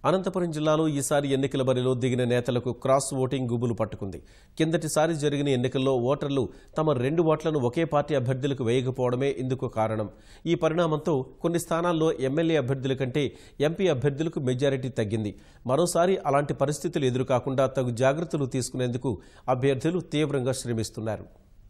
అనంతపురం జిల్లాలో ఈసారి ఎన్నికల బరిలో దిగిన నేతలకు క్రాస్ ఓటింగ్ గుబులు పట్టుకుంది కిందటిసారి జరిగిన ఎన్నికల్లో ఓటర్లు తమ రెండు ఓట్లను ఒకే పార్టీ అభ్యర్థులకు వేయకపోవడమే ఇందుకు కారణం ఈ పరిణామంతో కొన్ని స్థానాల్లో ఎమ్మెల్యే అభ్యర్థుల కంటే ఎంపీ అభ్యర్థులకు మెజారిటీ తగ్గింది మరోసారి అలాంటి పరిస్థితులు ఎదురుకాకుండా తగు జాగ్రత్తలు తీసుకునేందుకు అభ్యర్థులు తీవ్రంగా శ్రమిస్తున్నారు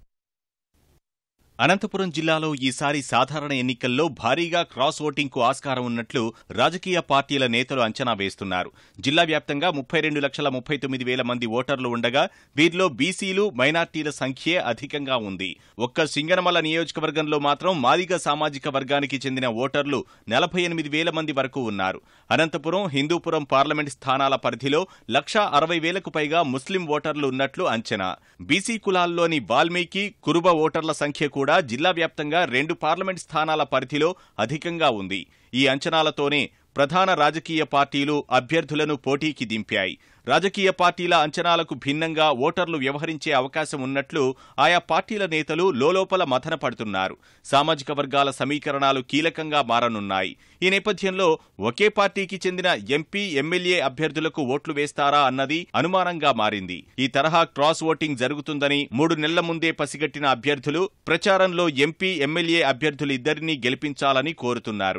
అనంతపురం జిల్లాలో ఈసారి సాధారణ ఎన్నికల్లో భారీగా క్రాస్ ఓటింగ్కు ఆస్కారం ఉన్నట్లు రాజకీయ పార్టీల నేతలు అంచనా వేస్తున్నారు జిల్లా వ్యాప్తంగా ముప్పై రెండు లక్షల ముప్పై తొమ్మిది వేల మంది ఓటర్లు ఉండగా వీరిలో బీసీలు మైనార్టీల సంఖ్యే అధికంగా ఉంది ఒక్క సింగనమల నియోజకవర్గంలో మాత్రం మాదిగ సామాజిక వర్గానికి చెందిన ఓటర్లు నలభై ఎనిమిది వేల మంది వరకు ఉన్నారు అనంతపురం హిందూపురం పార్లమెంట్ స్థానాల పరిధిలో లక్షా అరవై వేలకు పైగా ముస్లిం ఓటర్లు ఉన్నట్లు అంచనా బీసీ కులాల్లోని వాల్మీకి కురుబ ఓటర్ల సంఖ్య కూడా జిల్లా వ్యాప్తంగా రెండు పార్లమెంట్ స్థానాల పరిధిలో అధికంగా ఉంది ఈ అంచనాలతోనే ప్రధాన రాజకీయ పార్టీలు అభ్యర్థులను పోటీకి దింపాయి రాజకీయ పార్టీల అంచనాలకు భిన్నంగా ఓటర్లు వ్యవహరించే అవకాశం ఉన్నట్లు ఆయా పార్టీల నేతలు లోలోపల మథన పడుతున్నారు సామాజిక వర్గాల సమీకరణాలు కీలకంగా మారనున్నాయి ఈ నేపథ్యంలో ఒకే పార్టీకి చెందిన ఎంపీ ఎమ్మెల్యే అభ్యర్థులకు ఓట్లు వేస్తారా అన్నది అనుమానంగా మారింది ఈ తరహా క్రాస్ ఓటింగ్ జరుగుతుందని మూడు నెలల ముందే పసిగట్టిన అభ్యర్థులు ప్రచారంలో ఎంపీ ఎమ్మెల్యే అభ్యర్థులిద్దరినీ గెలిపించాలని కోరుతున్నారు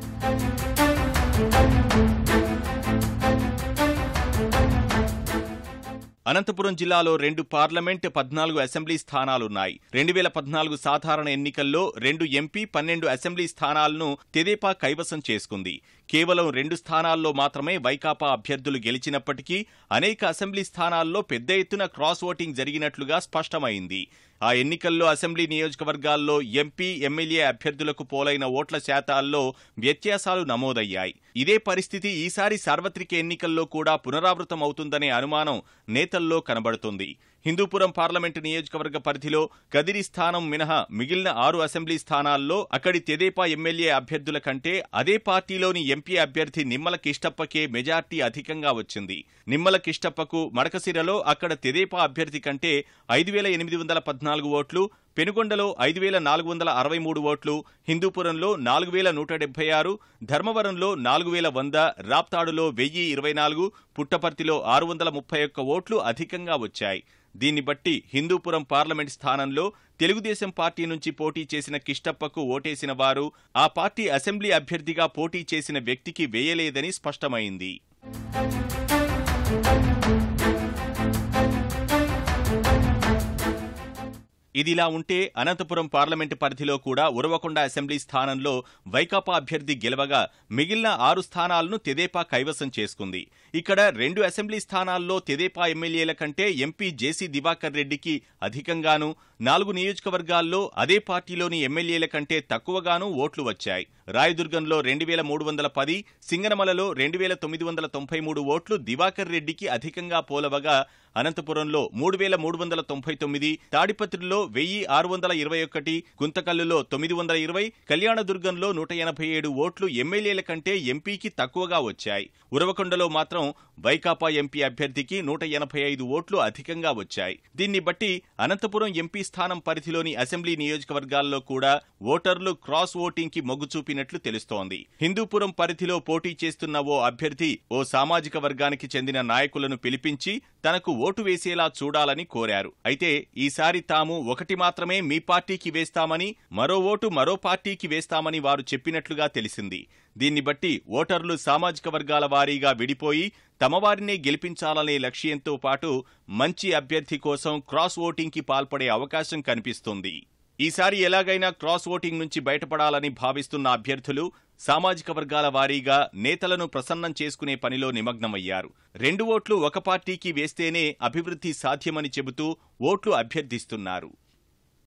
అనంతపురం జిల్లాలో రెండు పార్లమెంట్ పద్నాలుగు అసెంబ్లీ స్థానాలున్నాయి రెండు వేల పద్నాలుగు సాధారణ ఎన్నికల్లో రెండు ఎంపీ పన్నెండు అసెంబ్లీ స్థానాలను తెదేపా కైవసం చేసుకుంది కేవలం రెండు స్థానాల్లో మాత్రమే వైకాపా అభ్యర్థులు గెలిచినప్పటికీ అనేక అసెంబ్లీ స్థానాల్లో పెద్ద ఎత్తున క్రాస్ ఓటింగ్ జరిగినట్లుగా స్పష్టమైంది ఆ ఎన్నికల్లో అసెంబ్లీ నియోజకవర్గాల్లో ఎంపీ ఎమ్మెల్యే అభ్యర్థులకు పోలైన ఓట్ల శాతాల్లో వ్యత్యాసాలు నమోదయ్యాయి ఇదే పరిస్థితి ఈసారి సార్వత్రిక ఎన్నికల్లో కూడా పునరావృతం అవుతుందనే అనుమానం నేతల్లో కనబడుతుంది హిందూపురం పార్లమెంటు నియోజకవర్గ పరిధిలో కదిరి స్థానం మినహా మిగిలిన ఆరు అసెంబ్లీ స్థానాల్లో అక్కడి తెదేపా ఎమ్మెల్యే అభ్యర్థుల కంటే అదే పార్టీలోని ఎంపీ అభ్యర్థి నిమ్మల కిష్టప్పకే మెజార్టీ అధికంగా వచ్చింది నిమ్మల కిష్టప్పకు మడకసిరలో అక్కడ తెదేపా అభ్యర్థి కంటే ఐదు వేల ఎనిమిది వందల పద్నాలుగు ఓట్లు పెనుగొండలో ఐదు వేల నాలుగు వందల అరవై మూడు ఓట్లు హిందూపురంలో నాలుగు వేల నూట డెబ్బై ఆరు ధర్మవరంలో నాలుగు వేల వంద రాప్తాడులో వెయ్యి ఇరవై నాలుగు పుట్టపర్తిలో ఆరు వందల ముప్పై ఒక్క ఓట్లు అధికంగా వచ్చాయి దీన్ని బట్టి హిందూపురం పార్లమెంట్ స్థానంలో తెలుగుదేశం పార్టీ నుంచి పోటీ చేసిన కిష్టప్పకు ఓటేసిన వారు ఆ పార్టీ అసెంబ్లీ అభ్యర్థిగా పోటీ చేసిన వ్యక్తికి వేయలేదని స్పష్టమైంది ఇదిలా ఉంటే అనంతపురం పార్లమెంటు పరిధిలో కూడా ఉరవకొండ అసెంబ్లీ స్థానంలో వైకాపా అభ్యర్థి గెలవగా మిగిలిన ఆరు స్థానాలను తెదేపా కైవసం చేసుకుంది ఇక్కడ రెండు అసెంబ్లీ స్థానాల్లో తెదేపా ఎమ్మెల్యేల కంటే ఎంపీ జేసీ దివాకర్ రెడ్డికి అధికంగాను నాలుగు నియోజకవర్గాల్లో అదే పార్టీలోని ఎమ్మెల్యేల కంటే తక్కువగాను ఓట్లు వచ్చాయి రాయదుర్గంలో రెండు వేల మూడు వందల పది సింగనమలలో రెండు వేల తొమ్మిది వందల తొంభై మూడు ఓట్లు దివాకర్ రెడ్డికి అధికంగా పోలవగా అనంతపురంలో మూడు వేల మూడు వందల తొంభై తొమ్మిది తాడిపత్రిలో వెయ్యి ఆరు వందల ఇరవై ఒకటి గుంతకల్లులో తొమ్మిది వందల ఇరవై కళ్యాణదుర్గంలో నూట ఎనభై ఏడు ఓట్లు ఎమ్మెల్యేల కంటే ఎంపీకి తక్కువగా వచ్చాయి ఉరవకొండలో మాత్రం వైకాపా ఎంపీ అభ్యర్థికి నూట ఎనభై ఐదు ఓట్లు అధికంగా వచ్చాయి దీన్ని బట్టి అనంతపురం ఎంపీ స్థానం పరిధిలోని అసెంబ్లీ నియోజకవర్గాల్లో కూడా ఓటర్లు క్రాస్ ఓటింగ్ కి మొగ్గు చూపినట్లు తెలుస్తోంది హిందూపురం పరిధిలో పోటీ చేస్తున్న ఓ అభ్యర్థి ఓ సామాజిక వర్గానికి చెందిన నాయకులను పిలిపించి తనకు ఓటు వేసేలా చూడాలని కోరారు అయితే ఈసారి తాము ఒకటి మాత్రమే మీ పార్టీకి వేస్తామని మరో ఓటు మరో పార్టీకి వేస్తామని వారు చెప్పినట్లుగా తెలిసింది దీన్ని బట్టి ఓటర్లు సామాజిక వర్గాల వారీగా విడిపోయి తమ వారినే గెలిపించాలనే లక్ష్యంతో పాటు మంచి అభ్యర్థి కోసం క్రాస్ ఓటింగ్కి పాల్పడే అవకాశం కనిపిస్తుంది ఈసారి ఎలాగైనా క్రాస్ ఓటింగ్ నుంచి బయటపడాలని భావిస్తున్న అభ్యర్థులు సామాజిక వర్గాల వారీగా నేతలను ప్రసన్నం చేసుకునే పనిలో నిమగ్నమయ్యారు రెండు ఓట్లు ఒక పార్టీకి వేస్తేనే అభివృద్ధి సాధ్యమని చెబుతూ ఓట్లు అభ్యర్థిస్తున్నారు